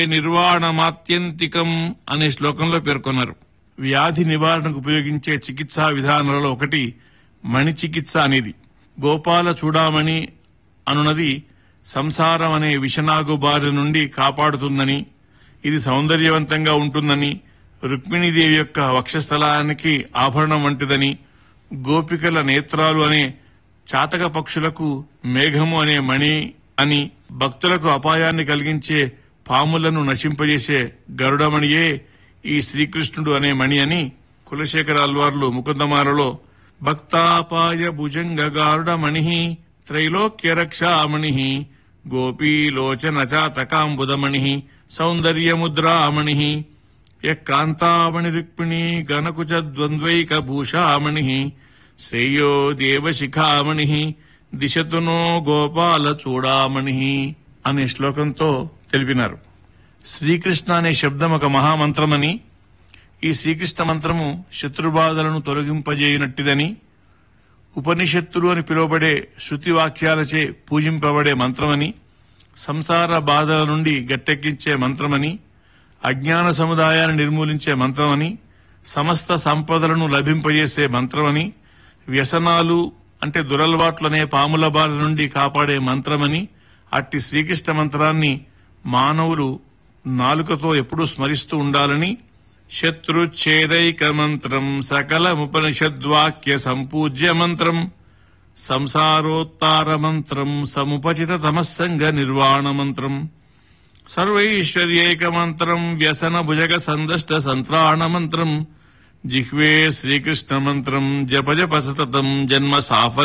నిర్వాణమాత్యంతికం అనే శ్లోకంలో పేర్కొన్నారు వ్యాధి నివారణకు ఉపయోగించే చికిత్సా విధానాలలో ఒకటి మణి చికిత్స అనేది గోపాల చూడామణి అనున్నది సంసారం అనే విషనాగు బారి నుండి కాపాడుతుందని ఇది సౌందర్యవంతంగా ఉంటుందని రుక్మిణీదేవి యొక్క వక్షస్థలానికి ఆభరణం వంటిదని గోపికల నేత్రాలు అనే చాతక పక్షులకు మేఘము అనే మణి అని భక్తులకు అపాయాన్ని కలిగించే పాములను నశింపజేసే గరుడమణియే ఈ శ్రీకృష్ణుడు అనే మణి అని కులశేఖర అల్వార్లు ముకుందమాలలో భక్తాపాయ భుజంగ గారుడమణి త్రైలోక్య రక్షామణి గోపీలోచన చాతకాంబుదమణి సౌందర్యముద్రామణి యకాంతామణి రుక్మిణి గణకుచ ద్వంద్వైక భూషామణి శ్రేయో దేవశిఖామణి దిశతునో గోపాల చూడామణి అనే శ్లోకంతో తెలిపినారు శ్రీకృష్ణ అనే శబ్దం ఒక మహామంత్రమని ఈ శ్రీకృష్ణ మంత్రము శత్రుబాధలను తొలగింపజేయనట్టిదని ఉపనిషత్తులు అని పిలువబడే శృతి వాక్యాలచే పూజింపబడే మంత్రమని సంసార బాధల నుండి గట్టెక్కించే మంత్రమని అజ్ఞాన సముదాయాన్ని నిర్మూలించే మంత్రమని సమస్త సంపదలను లభింపజేసే మంత్రమని వ్యసనాలు అంటే దురలవాట్లనే పాముల బారి నుండి కాపాడే మంత్రమని అట్టి శ్రీకృష్ణ మంత్రాన్ని మానవులు నాలుకతో ఎప్పుడూ స్మరిస్తూ ఉండాలని శత్రుచ్ఛేదైక మంత్రం సకలముపనిషద్వాక్య సంపూజ్య మంత్రం సంసారోత్తార మంత్రం సముపచిత తమస్సంగ నిర్వాణ మంత్రం సర్వైశ్వర్యేక మంత్రం వ్యసన భుజగ సందష్ట సంత్రాణ మంత్రం జిహ్వే శ్రీకృష్ణ మంత్రం జప జప సతతం జన్మ సాఫ